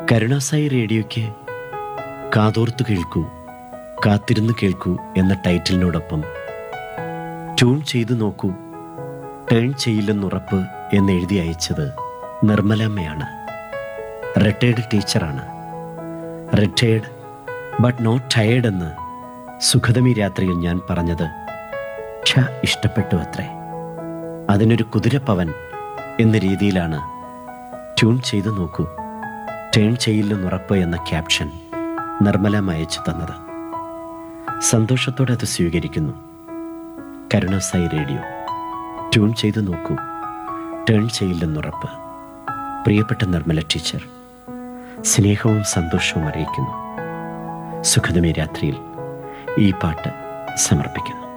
കരുണാസായി റേഡിയോയ്ക്ക് കാതോർത്തു കേൾക്കൂ കാത്തിരുന്ന് കേൾക്കൂ എന്ന ടൈറ്റിലിനോടൊപ്പം ട്യൂൺ ചെയ്തു നോക്കൂ ടേൺ ചെയ്യില്ലെന്നുറപ്പ് എന്ന് എഴുതി അയച്ചത് നിർമ്മലമ്മയാണ് റിട്ടയേർഡ് ടീച്ചറാണ് റിട്ടയേർഡ് ബട്ട് നോട്ട് ടയേർഡ് എന്ന് സുഖതമി രാത്രിയിൽ ഞാൻ പറഞ്ഞത് ഛ ഇഷ്ടപ്പെട്ടു അത്രേ അതിനൊരു കുതിരപ്പവൻ എന്ന രീതിയിലാണ് ട്യൂൺ ചെയ്തു നോക്കൂ ടേൺ ചെയ്യില്ലെന്നുറപ്പ് എന്ന ക്യാപ്ഷൻ നിർമ്മലം അയച്ചു തന്നത് സന്തോഷത്തോടെ അത് സ്വീകരിക്കുന്നു കരുണാസായി റേഡിയോ ട്യൂൺ ചെയ്തു നോക്കൂ ടേൺ ചെയ്യില്ലെന്നുറപ്പ് പ്രിയപ്പെട്ട നിർമ്മല ടീച്ചർ സ്നേഹവും സന്തോഷവും അറിയിക്കുന്നു സുഖതമേ രാത്രിയിൽ ഈ പാട്ട് സമർപ്പിക്കുന്നു